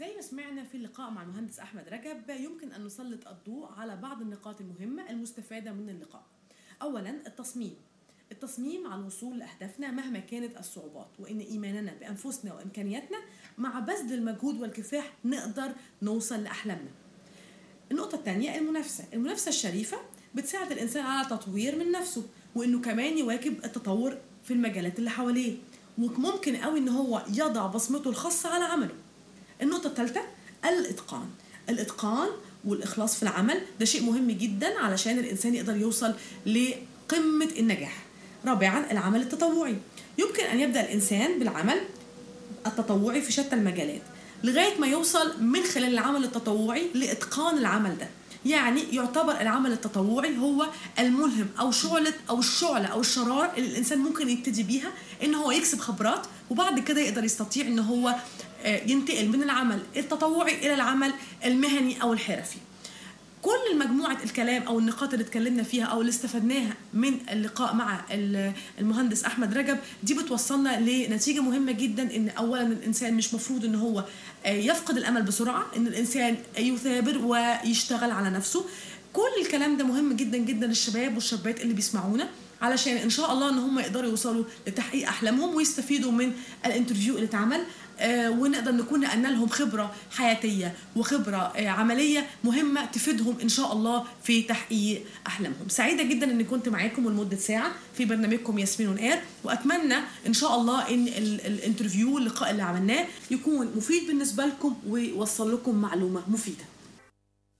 زي ما سمعنا في اللقاء مع المهندس أحمد رجب يمكن أن نسلط الضوء على بعض النقاط المهمة المستفادة من اللقاء أولا التصميم التصميم على الوصول لأهدافنا مهما كانت الصعوبات وإن إيماننا بأنفسنا وإمكانياتنا مع بذل المجهود والكفاح نقدر نوصل لأحلامنا النقطة الثانية المنافسة المنافسة الشريفة بتساعد الإنسان على تطوير من نفسه وإنه كمان يواكب التطور في المجالات اللي حواليه وممكن قوي إن هو يضع بصمته الخاصة على عمله النقطة الثالثة الإتقان الإتقان والإخلاص في العمل ده شيء مهم جدا علشان الإنسان يقدر يوصل لقمة النجاح رابعا العمل التطوعي يمكن أن يبدأ الإنسان بالعمل التطوعي في شتى المجالات لغاية ما يوصل من خلال العمل التطوعي لإتقان العمل ده يعني يعتبر العمل التطوعي هو الملهم او شعله او الشعله او الشرار اللي الانسان ممكن يبتدي بيها ان هو يكسب خبرات وبعد كده يقدر يستطيع ان هو ينتقل من العمل التطوعي الى العمل المهني او الحرفي كل مجموعة الكلام أو النقاط اللي اتكلمنا فيها أو اللي استفدناها من اللقاء مع المهندس أحمد رجب دي بتوصلنا لنتيجة مهمة جدا إن أولا الإنسان مش مفروض إن هو يفقد الأمل بسرعة إن الإنسان يثابر ويشتغل على نفسه كل الكلام ده مهم جدا جدا للشباب والشابات اللي بيسمعونا علشان ان شاء الله ان هم يقدروا يوصلوا لتحقيق احلامهم ويستفيدوا من الانترفيو اللي اتعمل آه ونقدر نكون نقلنا لهم خبره حياتيه وخبره آه عمليه مهمه تفيدهم ان شاء الله في تحقيق احلامهم سعيده جدا اني كنت معاكم لمده ساعه في برنامجكم ياسمين اون اير واتمنى ان شاء الله ان الانترفيو اللقاء اللي عملناه يكون مفيد بالنسبه لكم ويوصل لكم معلومه مفيده